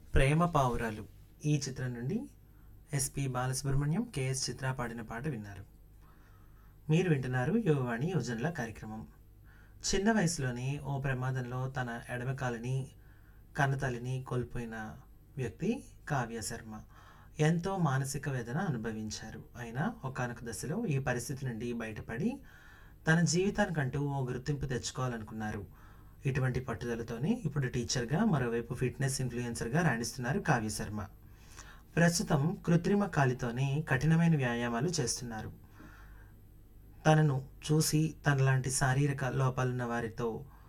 ప్రేమ పావురాలు ఈ చిత్రం నుండి ఎస్పి బాలసుబ్రహ్మణ్యం కేఎస్ చిత్ర పాడిన పాట విన్నారు మీరు వింటున్నారు యువవాణి యోజనల కార్యక్రమం చిన్న వయసులోనే ఓ ప్రమాదంలో తన ఎడమ కాలిని కన్నతల్లిని కోల్పోయిన వ్యక్తి కావ్య శర్మ ఎంతో మానసిక వేదన అనుభవించారు అయినా ఒకానొక దశలో ఈ పరిస్థితి నుండి బయటపడి తన జీవితానికంటూ ఓ గుర్తింపు తెచ్చుకోవాలనుకున్నారు ఇటువంటి పట్టుదలతోనే ఇప్పుడు టీచర్గా మరోవైపు ఫిట్నెస్ ఇన్ఫ్లుయెన్సర్గా రాణిస్తున్నారు కావ్య శర్మ ప్రస్తుతం కృత్రిమ కాలితోనే కఠినమైన వ్యాయామాలు చేస్తున్నారు తనను చూసి తనలాంటి శారీరక లోపాలున్న వారితో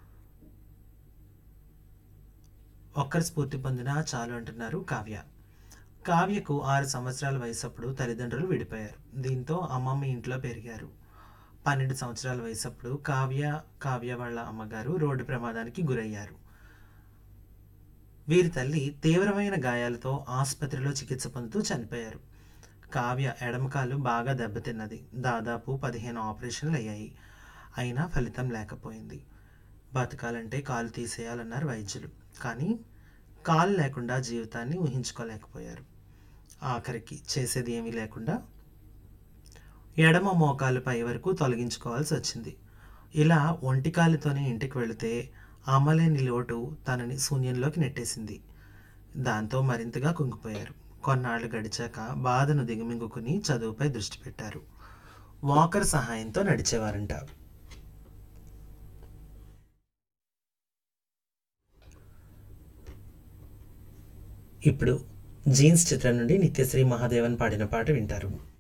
ఒక్కరి స్ఫూర్తి పొందినా చాలు అంటున్నారు కావ్య కావ్యకు ఆరు సంవత్సరాల వయసప్పుడు తల్లిదండ్రులు విడిపోయారు దీంతో అమ్మమ్మ ఇంట్లో పెరిగారు పన్నెండు సంవత్సరాల వయసప్పుడు కావ్య కావ్య వాళ్ళ అమ్మగారు రోడ్డు ప్రమాదానికి గురయ్యారు వీరి తల్లి తీవ్రమైన గాయాలతో ఆసుపత్రిలో చికిత్స పొందుతూ చనిపోయారు కావ్య ఎడమకాలు బాగా దెబ్బతిన్నది దాదాపు పదిహేను ఆపరేషన్లు అయ్యాయి అయినా ఫలితం లేకపోయింది బతకాలంటే కాలు తీసేయాలన్నారు వైద్యులు కానీ కాలు లేకుండా జీవితాన్ని ఊహించుకోలేకపోయారు ఆఖరికి చేసేది ఏమీ లేకుండా ఎడమ మోకాలు పై వరకు తొలగించుకోవాల్సి వచ్చింది ఇలా ఒంటి కాలుతోనే ఇంటికి వెళితే అమ్మలేని లోటు తనని శూన్యంలోకి నెట్టేసింది దాంతో మరింతగా కుంగిపోయారు కొన్నాళ్ళు గడిచాక బాధను దిగమింగుకుని చదువుపై దృష్టి పెట్టారు వాకర్ సహాయంతో నడిచేవారంట ఇప్పుడు జీన్స్ చిత్రం నుండి నిత్యశ్రీ మహాదేవన్ పాడిన పాట వింటారు